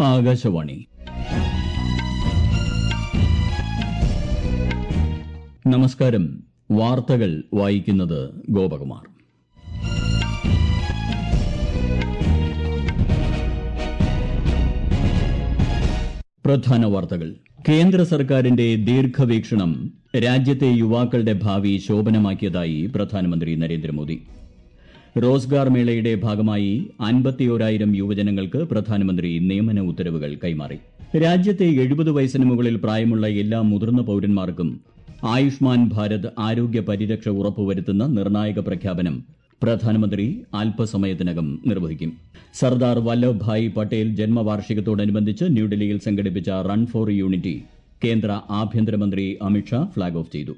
ആകാശവാണി നമസ്കാരം വാർത്തകൾ വായിക്കുന്നത് ഗോപകുമാർ പ്രധാന വാർത്തകൾ കേന്ദ്ര സർക്കാരിന്റെ ദീർഘവീക്ഷണം രാജ്യത്തെ യുവാക്കളുടെ ഭാവി ശോഭനമാക്കിയതായി പ്രധാനമന്ത്രി നരേന്ദ്രമോദി റോസ്ഗാർ മേളയുടെ ഭാഗമായി അൻപത്തിയോരായിരം യുവജനങ്ങൾക്ക് പ്രധാനമന്ത്രി നിയമന ഉത്തരവുകൾ കൈമാറി രാജ്യത്തെ എഴുപത് വയസ്സിന് മുകളിൽ പ്രായമുള്ള എല്ലാ മുതിർന്ന പൌരന്മാർക്കും ആയുഷ്മാൻ ഭാരത് ആരോഗ്യ പരിരക്ഷ ഉറപ്പുവരുത്തുന്ന നിർണായക പ്രഖ്യാപനം പ്രധാനമന്ത്രി അല്പസമയത്തിനകം നിർവഹിക്കും സർദാർ വല്ലഭ്ഭായ് പട്ടേൽ ജന്മവാർഷികത്തോടനുബന്ധിച്ച് ന്യൂഡൽഹിയിൽ സംഘടിപ്പിച്ച റൺ ഫോർ യൂണിറ്റി കേന്ദ്ര ആഭ്യന്തരമന്ത്രി അമിത്ഷാ ഫ്ളാഗ് ഓഫ് ചെയ്തു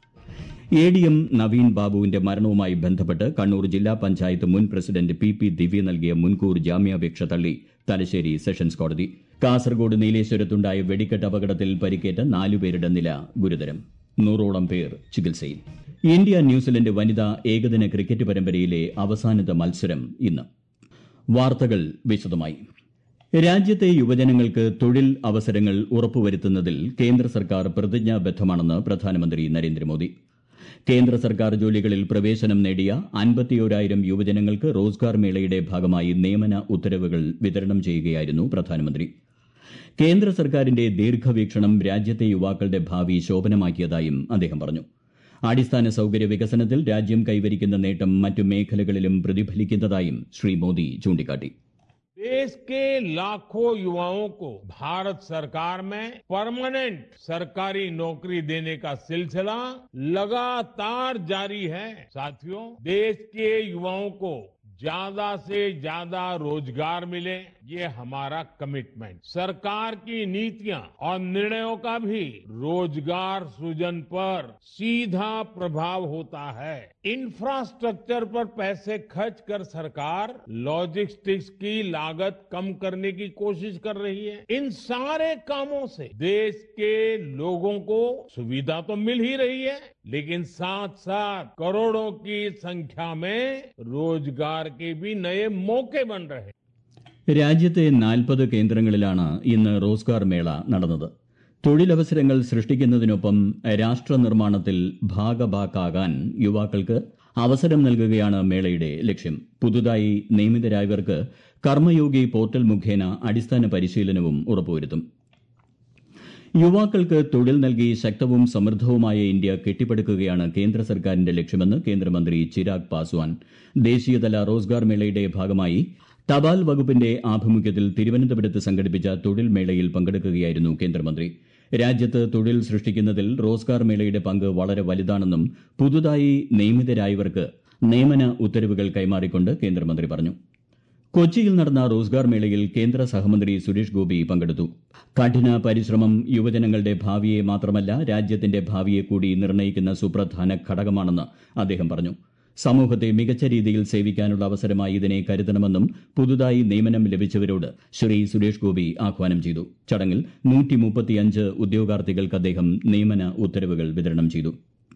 എ ഡി എം നവീൻ ബാബുവിന്റെ മരണവുമായി ബന്ധപ്പെട്ട് കണ്ണൂർ ജില്ലാ പഞ്ചായത്ത് മുൻ പ്രസിഡന്റ് പി പി ദിവ്യ നൽകിയ മുൻകൂർ ജാമ്യാപേക്ഷ തള്ളി തലശ്ശേരി സെഷൻസ് കോടതി കാസർഗോഡ് നീലേശ്വരത്തുണ്ടായ വെടിക്കെട്ട് അപകടത്തിൽ പരിക്കേറ്റ നാലുപേരുടെ നില ഗുരുതരം നൂറോളം പേർ ചികിത്സയിൽ ഇന്ത്യ ന്യൂസിലൻഡ് വനിതാ ഏകദിന ക്രിക്കറ്റ് പരമ്പരയിലെ അവസാനത്തെ മത്സരം ഇന്ന് വാർത്തകൾ വിശദമായി രാജ്യത്തെ യുവജനങ്ങൾക്ക് തൊഴിൽ അവസരങ്ങൾ ഉറപ്പുവരുത്തുന്നതിൽ കേന്ദ്ര സർക്കാർ പ്രതിജ്ഞാബദ്ധമാണെന്ന് പ്രധാനമന്ത്രി നരേന്ദ്രമോദി കേന്ദ്ര സർക്കാർ ജോലികളിൽ പ്രവേശനം നേടിയ അൻപത്തിയോരായിരം യുവജനങ്ങൾക്ക് റോസ്ഗാർ മേളയുടെ ഭാഗമായി നിയമന ഉത്തരവുകൾ വിതരണം ചെയ്യുകയായിരുന്നു പ്രധാനമന്ത്രി കേന്ദ്ര സർക്കാരിന്റെ ദീർഘവീക്ഷണം രാജ്യത്തെ യുവാക്കളുടെ ഭാവി ശോഭനമാക്കിയതായും അദ്ദേഹം പറഞ്ഞു അടിസ്ഥാന സൌകര്യ വികസനത്തിൽ രാജ്യം കൈവരിക്കുന്ന നേട്ടം മറ്റു മേഖലകളിലും പ്രതിഫലിക്കുന്നതായും ശ്രീ മോദി ചൂണ്ടിക്കാട്ടി देश के लाखों युवाओं को भारत सरकार में परमानेंट सरकारी नौकरी देने का सिलसिला लगातार जारी है साथियों देश के युवाओं को ज्यादा से ज्यादा रोजगार मिले ये हमारा कमिटमेंट सरकार की नीतियां और निर्णयों का भी रोजगार सृजन पर सीधा प्रभाव होता है इंफ्रास्ट्रक्चर पर पैसे खर्च कर सरकार लॉजिस्टिक्स की लागत कम करने की कोशिश कर रही है इन सारे कामों से देश के लोगों को सुविधा तो मिल ही रही है लेकिन साथ साथ करोड़ों की संख्या में रोजगार के भी नए मौके बन रहे हैं രാജ്യത്തെ നാൽപ്പത് കേന്ദ്രങ്ങളിലാണ് ഇന്ന് റോസ്ഗാർ മേള നടന്നത് തൊഴിലവസരങ്ങൾ സൃഷ്ടിക്കുന്നതിനൊപ്പം രാഷ്ട്ര നിർമ്മാണത്തിൽ ഭാഗഭാക്കാകാൻ യുവാക്കൾക്ക് അവസരം നൽകുകയാണ് മേളയുടെ ലക്ഷ്യം പുതുതായി നിയമിതരായവർക്ക് കർമ്മയോഗി പോർട്ടൽ മുഖേന അടിസ്ഥാന പരിശീലനവും ഉറപ്പുവരുത്തും യുവാക്കൾക്ക് തൊഴിൽ നൽകി ശക്തവും സമൃദ്ധവുമായ ഇന്ത്യ കെട്ടിപ്പടുക്കുകയാണ് കേന്ദ്ര സർക്കാരിന്റെ ലക്ഷ്യമെന്ന് കേന്ദ്രമന്ത്രി ചിരാഗ് പാസ്വാൻ ദേശീയതല റോസ്ഗാർ മേളയുടെ ഭാഗമായി തപാൽ വകുപ്പിന്റെ ആഭിമുഖ്യത്തിൽ തിരുവനന്തപുരത്ത് സംഘടിപ്പിച്ച തൊഴിൽ മേളയിൽ പങ്കെടുക്കുകയായിരുന്നു കേന്ദ്രമന്ത്രി രാജ്യത്ത് തൊഴിൽ സൃഷ്ടിക്കുന്നതിൽ റോസ്ഗാർ മേളയുടെ പങ്ക് വളരെ വലുതാണെന്നും പുതുതായി നിയമിതരായവർക്ക് നിയമന ഉത്തരവുകൾ കൈമാറിക്കൊണ്ട് കേന്ദ്രമന്ത്രി പറഞ്ഞു കൊച്ചിയിൽ നടന്ന റോസ്ഗാർ മേളയിൽ കേന്ദ്ര സഹമന്ത്രി സുരേഷ് ഗോപി പങ്കെടുത്തു കഠിന പരിശ്രമം യുവജനങ്ങളുടെ ഭാവിയെ മാത്രമല്ല രാജ്യത്തിന്റെ ഭാവിയെ കൂടി നിർണ്ണയിക്കുന്ന സുപ്രധാന ഘടകമാണെന്ന് അദ്ദേഹം പറഞ്ഞു സമൂഹത്തെ മികച്ച രീതിയിൽ സേവിക്കാനുള്ള അവസരമായി ഇതിനെ കരുതണമെന്നും പുതുതായി നിയമനം ലഭിച്ചവരോട് ശ്രീ സുരേഷ് ഗോപി ആഹ്വാനം ചെയ്തു ചടങ്ങിൽ ഉദ്യോഗാർത്ഥികൾക്ക് അദ്ദേഹം നിയമന ഉത്തരവുകൾ വിതരണം ചെയ്തു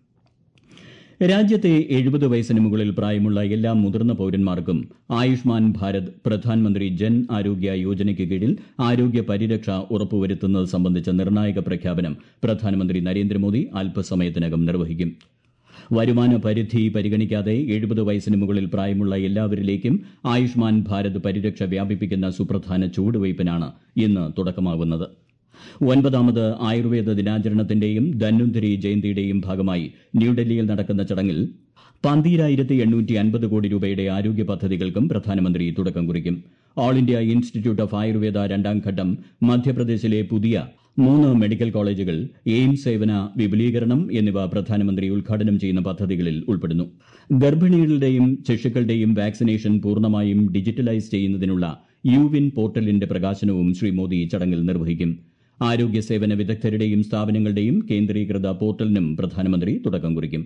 രാജ്യത്തെ എഴുപത് വയസ്സിന് മുകളിൽ പ്രായമുള്ള എല്ലാ മുതിർന്ന പൌരന്മാർക്കും ആയുഷ്മാൻ ഭാരത് പ്രധാനമന്ത്രി ജൻ ആരോഗ്യ യോജനയ്ക്ക് കീഴിൽ ആരോഗ്യ പരിരക്ഷ ഉറപ്പുവരുത്തുന്നത് സംബന്ധിച്ച നിർണായക പ്രഖ്യാപനം പ്രധാനമന്ത്രി നരേന്ദ്രമോദി അല്പസമയത്തിനകം നിർവഹിക്കും വരുമാന പരിധി പരിഗണിക്കാതെ എഴുപത് വയസ്സിന് മുകളിൽ പ്രായമുള്ള എല്ലാവരിലേക്കും ആയുഷ്മാൻ ഭാരത് പരിരക്ഷ വ്യാപിപ്പിക്കുന്ന സുപ്രധാന ചുവടുവയ്പ്പിനാണ് ഇന്ന് തുടക്കമാകുന്നത് ഒൻപതാമത് ആയുർവേദ ദിനാചരണത്തിന്റെയും ധന്വന്തരി ജയന്തിയുടെയും ഭാഗമായി ന്യൂഡൽഹിയിൽ നടക്കുന്ന ചടങ്ങിൽ പന്തീരായിരത്തി എണ്ണൂറ്റി അൻപത് കോടി രൂപയുടെ ആരോഗ്യ പദ്ധതികൾക്കും പ്രധാനമന്ത്രി തുടക്കം കുറിക്കും All India Institute of Ayurveda രണ്ടാം ഘട്ടം മധ്യപ്രദേശിലെ പുതിയ മൂന്ന് മെഡിക്കൽ കോളേജുകൾ എയിംസ് സേവന വിപുലീകരണം എന്നിവ പ്രധാനമന്ത്രി ഉദ്ഘാടനം ചെയ്യുന്ന പദ്ധതികളിൽ ഉൾപ്പെടുന്നു ഗർഭിണികളുടെയും ശിശുക്കളുടെയും വാക്സിനേഷൻ പൂർണ്ണമായും ഡിജിറ്റലൈസ് ചെയ്യുന്നതിനുള്ള യുവിൻ പോർട്ടലിന്റെ പ്രകാശനവും ശ്രീ മോദി ചടങ്ങിൽ നിർവഹിക്കും ആരോഗ്യ സേവന വിദഗ്ധരുടെയും സ്ഥാപനങ്ങളുടെയും കേന്ദ്രീകൃത പോർട്ടലിനും പ്രധാനമന്ത്രി തുടക്കം കുറിക്കും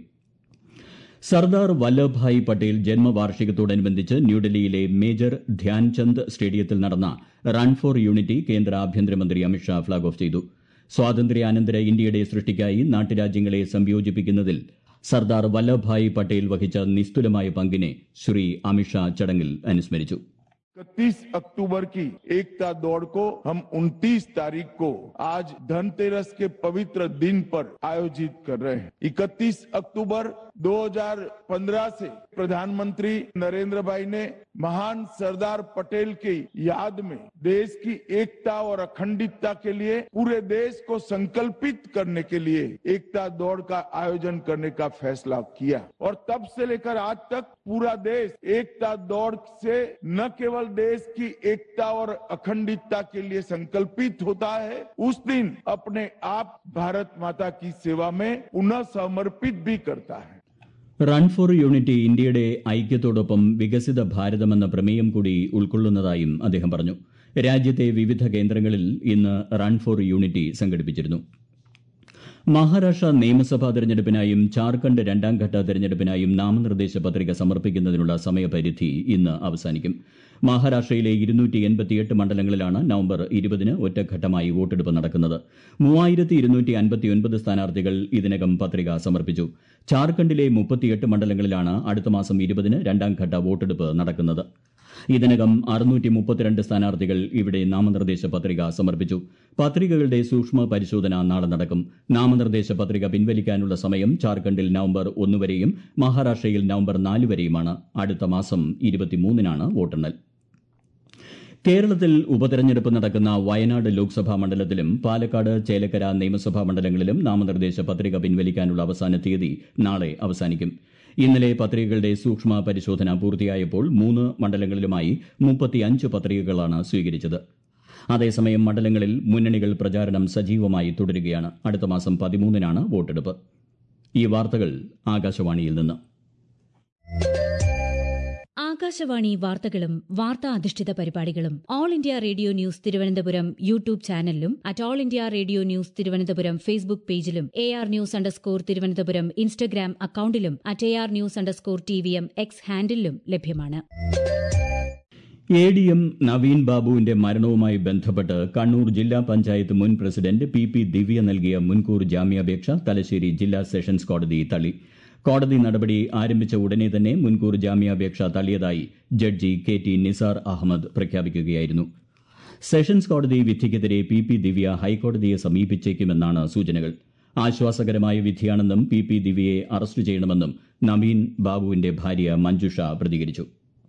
സർദാർ വല്ലഭ്ഭായ് പട്ടേൽ ജന്മവാർഷികത്തോടനുബന്ധിച്ച് ന്യൂഡൽഹിയിലെ മേജർ ധ്യാൻചന്ദ് സ്റ്റേഡിയത്തിൽ നടന്ന റൺ ഫോർ യൂണിറ്റി കേന്ദ്ര ആഭ്യന്തരമന്ത്രി അമിത്ഷാ ഫ്ളാഗ് ഓഫ് ചെയ്തു സ്വാതന്ത്ര്യാനന്തര ഇന്ത്യയുടെ സൃഷ്ടിക്കായി നാട്ടുരാജ്യങ്ങളെ സംയോജിപ്പിക്കുന്നതിൽ സർദാർ വല്ലഭ്ഭായ് പട്ടേൽ വഹിച്ച നിസ്തുലമായ പങ്കിനെ ശ്രീ അമിത്ഷാ ചടങ്ങിൽ അനുസ്മരിച്ചു इकतीस अक्टूबर की एकता दौड़ को हम 29 तारीख को आज धनतेरस के पवित्र दिन पर आयोजित कर रहे हैं 31 अक्टूबर 2015 से प्रधानमंत्री नरेंद्र भाई ने महान सरदार पटेल की याद में देश की एकता और अखंडितता के लिए पूरे देश को संकल्पित करने के लिए एकता दौड़ का आयोजन करने का फैसला किया और तब से लेकर आज तक पूरा देश एकता दौड़ से न केवल देश की एकता और अखंडितता के लिए संकल्पित होता है उस दिन अपने आप भारत माता की सेवा में पुनः समर्पित भी करता है റൺ ഫോർ യൂണിറ്റി ഇന്ത്യയുടെ ഐക്യത്തോടൊപ്പം വികസിത ഭാരതമെന്ന പ്രമേയം കൂടി ഉൾക്കൊള്ളുന്നതായും അദ്ദേഹം പറഞ്ഞു രാജ്യത്തെ വിവിധ കേന്ദ്രങ്ങളിൽ ഇന്ന് റൺ ഫോർ യൂണിറ്റി സംഘടിപ്പിച്ചിരുന്നു മഹാരാഷ്ട്ര നിയമസഭാ തെരഞ്ഞെടുപ്പിനായും ജാർഖണ്ഡ് രണ്ടാംഘട്ട തെരഞ്ഞെടുപ്പിനായും നാമനിർദ്ദേശ പത്രിക സമർപ്പിക്കുന്നതിനുള്ള സമയപരിധി ഇന്ന് അവസാനിക്കും മഹാരാഷ്ട്രയിലെ ഇരുന്നൂറ്റി എൺപത്തിയെട്ട് മണ്ഡലങ്ങളിലാണ് നവംബർ ഇരുപതിന് ഒറ്റഘട്ടമായി വോട്ടെടുപ്പ് നടക്കുന്നത് മൂവായിരത്തി ഇരുന്നൂറ്റി അൻപത്തിയൊൻപത് സ്ഥാനാർത്ഥികൾ ഇതിനകം പത്രിക സമർപ്പിച്ചു ജാർഖണ്ഡിലെ മുപ്പത്തിയെട്ട് മണ്ഡലങ്ങളിലാണ് അടുത്ത മാസം ഇരുപതിന് രണ്ടാംഘട്ട വോട്ടെടുപ്പ് നടക്കുന്നത് ഇതിനകം അറുന്നൂറ്റി മുപ്പത്തിരണ്ട് സ്ഥാനാർത്ഥികൾ ഇവിടെ നാമനിർദ്ദേശ പത്രിക സമർപ്പിച്ചു പത്രികകളുടെ സൂക്ഷ്മ പരിശോധന നാളെ നടക്കും നാമനിർദ്ദേശ പത്രിക പിൻവലിക്കാനുള്ള സമയം ജാർഖണ്ഡിൽ നവംബർ ഒന്ന് വരെയും മഹാരാഷ്ട്രയിൽ നവംബർ നാല് വരെയുമാണ് അടുത്ത മാസം ഇരുപത്തിമൂന്നിനാണ് വോട്ടെണ്ണൽ കേരളത്തിൽ ഉപതെരഞ്ഞെടുപ്പ് നടക്കുന്ന വയനാട് ലോക്സഭാ മണ്ഡലത്തിലും പാലക്കാട് ചേലക്കര നിയമസഭാ മണ്ഡലങ്ങളിലും നാമനിർദ്ദേശ പത്രിക പിൻവലിക്കാനുള്ള അവസാന തീയതി നാളെ അവസാനിക്കും ഇന്നലെ പത്രികകളുടെ സൂക്ഷ്മ പരിശോധന പൂർത്തിയായപ്പോൾ മൂന്ന് മണ്ഡലങ്ങളിലുമായി മുപ്പത്തിയഞ്ച് പത്രികകളാണ് സ്വീകരിച്ചത് അതേസമയം മണ്ഡലങ്ങളിൽ മുന്നണികൾ പ്രചാരണം സജീവമായി തുടരുകയാണ് അടുത്ത മാസം പതിമൂന്നിനാണ് വോട്ടെടുപ്പ് ഈ വാർത്തകൾ ആകാശവാണിയിൽ നിന്ന് ആകാശവാണി വാർത്തകളും വാർത്താ അധിഷ്ഠിത പരിപാടികളും All India Radio News Thiruvananthapuram YouTube ചാനലിലും at All India Radio News Thiruvananthapuram Facebook പേജിലും A R news underscore Thiruvananthapuram Instagram അക്കൌണ്ടിലും at A R news underscore T V M X ഹാൻഡിലും ലഭ്യമാണ് എ ഡി എം നവീൻ ബാബുവിന്റെ മരണവുമായി ബന്ധപ്പെട്ട് കണ്ണൂർ ജില്ലാ പഞ്ചായത്ത് മുൻ പ്രസിഡന്റ് പി പി ദിവ്യ നൽകിയ മുൻകൂർ ജാമ്യാപേക്ഷ തലശ്ശേരി ജില്ലാ സെഷൻസ് കോടതി തള്ളി കോടതി നടപടി ആരംഭിച്ച ഉടനെ തന്നെ മുൻകൂർ ജാമ്യാപേക്ഷ തള്ളിയതായി judge K T Nisar Ahmed പ്രഖ്യാപിക്കുകയായിരുന്നു സെഷൻസ് കോടതി വിധിക്കെതിരെ പി പി ദിവ്യ ഹൈക്കോടതിയെ സമീപിച്ചേക്കുമെന്നാണ് സൂചനകൾ ആശ്വാസകരമായ വിധിയാണെന്നും പി പി ദിവ്യയെ അറസ്റ്റ് ചെയ്യണമെന്നും നവീൻ ബാബുവിന്റെ ഭാര്യ മഞ്ജുഷ പ്രതികരിച്ചു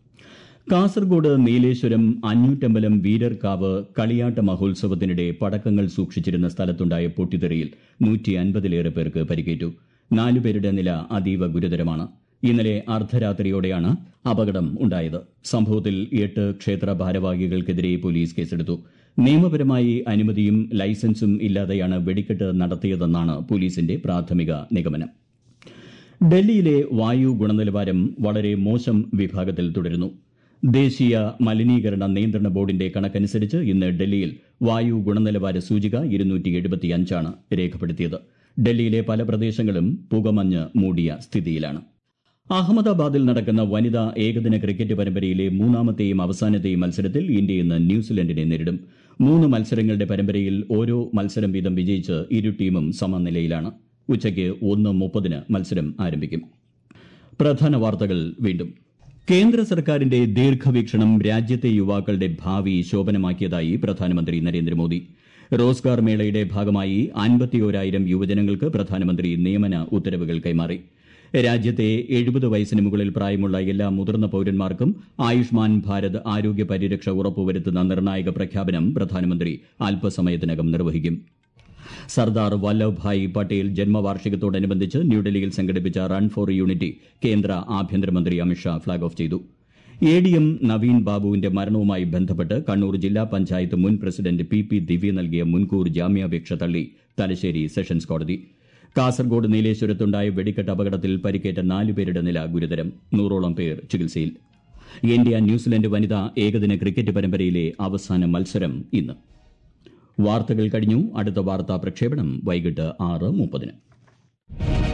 കാസർഗോഡ് നീലേശ്വരം അഞ്ഞൂറ്റമ്പലം വീരർകാവ് കളിയാട്ട മഹോത്സവത്തിനിടെ പടക്കങ്ങൾ സൂക്ഷിച്ചിരുന്ന സ്ഥലത്തുണ്ടായ പൊട്ടിത്തെറിയിൽ നൂറ്റി അൻപതിലേറെ പേർക്ക് പരിക്കേറ്റു നാലുപേരുടെ നില അതീവ ഗുരുതരമാണ് ഇന്നലെ അർദ്ധരാത്രിയോടെയാണ് അപകടം ഉണ്ടായത് സംഭവത്തിൽ എട്ട് ക്ഷേത്ര ഭാരവാഹികൾക്കെതിരെ പോലീസ് കേസെടുത്തു നിയമപരമായി അനുമതിയും ലൈസൻസും ഇല്ലാതെയാണ് വെടിക്കെട്ട് നടത്തിയതെന്നാണ് പോലീസിന്റെ പ്രാഥമിക നിഗമനം ഡൽഹിയിലെ വായു ഗുണനിലവാരം വളരെ മോശം വിഭാഗത്തിൽ തുടരുന്നു ദേശീയ മലിനീകരണ നിയന്ത്രണ ബോർഡിന്റെ കണക്കനുസരിച്ച് ഇന്ന് ഡൽഹിയിൽ വായു ഗുണനിലവാര സൂചിക ഇരുന്നൂറ്റി എഴുപത്തിയഞ്ചാണ് രേഖപ്പെടുത്തിയത് ഡൽഹിയിലെ പല പ്രദേശങ്ങളും പുകമഞ്ഞ് മൂടിയ സ്ഥിതിയിലാണ് അഹമ്മദാബാദിൽ നടക്കുന്ന വനിതാ ഏകദിന ക്രിക്കറ്റ് പരമ്പരയിലെ മൂന്നാമത്തെയും അവസാനത്തെയും മത്സരത്തിൽ ഇന്ത്യ ഇന്ന് ന്യൂസിലൻഡിനെ നേരിടും മൂന്ന് മത്സരങ്ങളുടെ പരമ്പരയിൽ ഓരോ മത്സരം വീതം വിജയിച്ച് ഇരു ടീമും സമനിലയിലാണ് ഉച്ചയ്ക്ക് ഒന്ന് മുപ്പതിന് മത്സരം ആരംഭിക്കും പ്രധാന വാർത്തകൾ വീണ്ടും കേന്ദ്ര സർക്കാരിന്റെ ദീർഘവീക്ഷണം രാജ്യത്തെ യുവാക്കളുടെ ഭാവി ശോഭനമാക്കിയതായി പ്രധാനമന്ത്രി നരേന്ദ്രമോദി റോസ്ഗാർ മേളയുടെ ഭാഗമായി അൻപത്തിയോരായിരം യുവജനങ്ങൾക്ക് പ്രധാനമന്ത്രി നിയമന ഉത്തരവുകൾ കൈമാറി രാജ്യത്തെ എഴുപത് വയസ്സിന് മുകളിൽ പ്രായമുള്ള എല്ലാ മുതിർന്ന പൌരന്മാർക്കും ആയുഷ്മാൻ ഭാരത് ആരോഗ്യ പരിരക്ഷ ഉറപ്പുവരുത്തുന്ന നിർണായക പ്രഖ്യാപനം പ്രധാനമന്ത്രി അല്പസമയത്തിനകം നിർവഹിക്കും സർദാർ വല്ലഭ്ഭായ് പട്ടേൽ ജന്മവാർഷികത്തോടനുബന്ധിച്ച് ന്യൂഡൽഹിയിൽ സംഘടിപ്പിച്ച റൺ ഫോർ യൂണിറ്റി കേന്ദ്ര ആഭ്യന്തരമന്ത്രി അമിത്ഷാ ഫ്ളാഗ് ഓഫ് ചെയ്തു എ ഡി എം നവീൻ ബാബുവിന്റെ മരണവുമായി ബന്ധപ്പെട്ട് കണ്ണൂർ ജില്ലാ പഞ്ചായത്ത് മുൻ പ്രസിഡന്റ് പി പി ദിവ്യ നൽകിയ മുൻകൂർ ജാമ്യാപേക്ഷ തള്ളി തലശ്ശേരി സെഷൻസ് കോടതി കാസർഗോഡ് നീലേശ്വരത്തുണ്ടായ വെടിക്കെട്ട് അപകടത്തിൽ പരിക്കേറ്റ നാലുപേരുടെ നില ഗുരുതരം നൂറോളം പേർ ചികിത്സയിൽ ഇന്ത്യ ന്യൂസിലൻഡ് വനിതാ ഏകദിന ക്രിക്കറ്റ് പരമ്പരയിലെ അവസാന മത്സരം ഇന്ന് വാർത്തകൾ കഴിഞ്ഞു അടുത്ത വാർത്താ പ്രക്ഷേപണം വൈകിട്ട് ആറ് മുപ്പതിന്